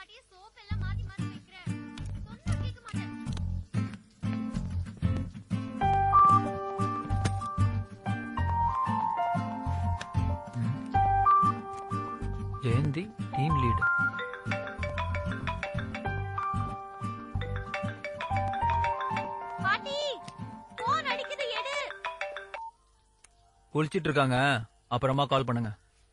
பாட்டி சோப் எல்லாம் மாத்தி மாத்தி வைக்கிறேன் சொன்னா கேட்க மாட்டேன் ஜெயந்தி டீம் லீடு பாட்டி போன் அடிக்குது எடு குளிச்சிட்டு இருக்காங்க அப்புறமா கால் பண்ணுங்க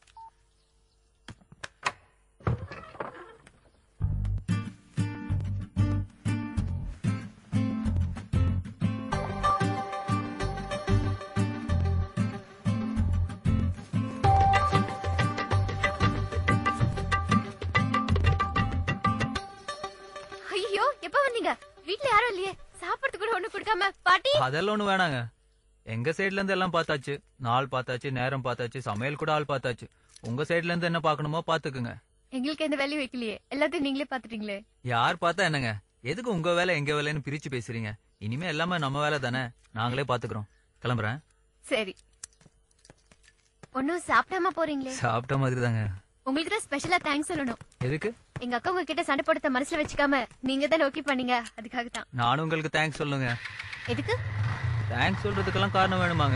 ஐயோ எப்ப வந்தீங்க வீட்ல யாரும் இல்லையே சாப்பிடுறது கூட ஒண்ணு கொடுக்காம பாட்டி அதெல்லாம் ஒண்ணு வேணாங்க எங்க சைடுல இருந்து எல்லாம் பார்த்தாச்சு நாள் பார்த்தாச்சு நேரம் பார்த்தாச்சு சமையல் கூட ஆள் பார்த்தாச்சு உங்க சைடுல இருந்து என்ன பார்க்கணுமோ பாத்துக்குங்க எங்களுக்கு எந்த வேலையும் வைக்கலையே எல்லாத்தையும் நீங்களே பாத்துட்டீங்களே யார் பார்த்தா என்னங்க எதுக்கு உங்க வேலை எங்க வேலைன்னு பிரிச்சு பேசுறீங்க இனிமே எல்லாமே நம்ம வேலை தானே நாங்களே பாத்துக்கிறோம் கிளம்புறேன் சரி ஒன்னும் சாப்பிடாம போறீங்களே சாப்பிட்ட மாதிரி தாங்க உங்களுக்கு தான் ஸ்பெஷலா தேங்க்ஸ் சொல்லணும் எதுக்கு எங்க அக்கா உங்ககிட்ட சண்டை போடுறத மனசுல வச்சுக்காம நீங்க தான் ஓகே பண்ணீங்க அதுக்காக தான் நானும் உங்களுக்கு தேங்க்ஸ் சொல்லுங்க எதுக்கு தேங்க்ஸ் சொல்றதுக்கெல்லாம் காரணம் வேணுமாங்க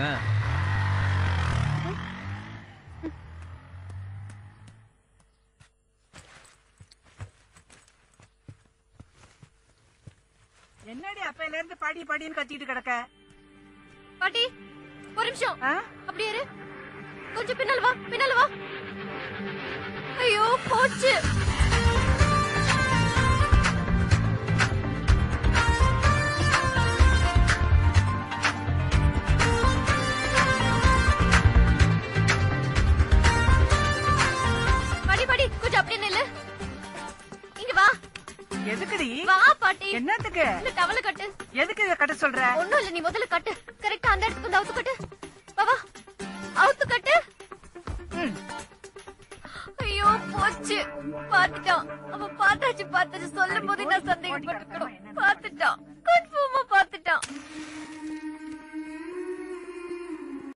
என்னடி அப்பையில இருந்து பாடி பாடின்னு கத்திட்டு கிடக்க பாட்டி ஒரு நிமிஷம் ஆ? அப்படியே இரு. கொஞ்சம் பின்னால வா பின்னால வா ஐயோ போச்சு பாட்டி பாட்டி கொஞ்சம் அப்படியே நில்லு இங்க வா எதுக்குடி வா பாட்டி என்னத்துக்கு இந்த டவல கட்டு எதுக்கு இத கட்ட சொல்ற ஒண்ணும் இல்ல நீ முதல்ல கட்டு கரெக்டா அந்த இடத்துக்கு வந்து அவுத்து கட்டு வா வா அவுத்து கட்டு ம். ஐயோ போச்சு பாத்துட்டான் அவன் பார்த்தாச்சு பார்த்தாச்சு சொல்லும் போதே நான் சந்தேகப்பட்டுக்கணும்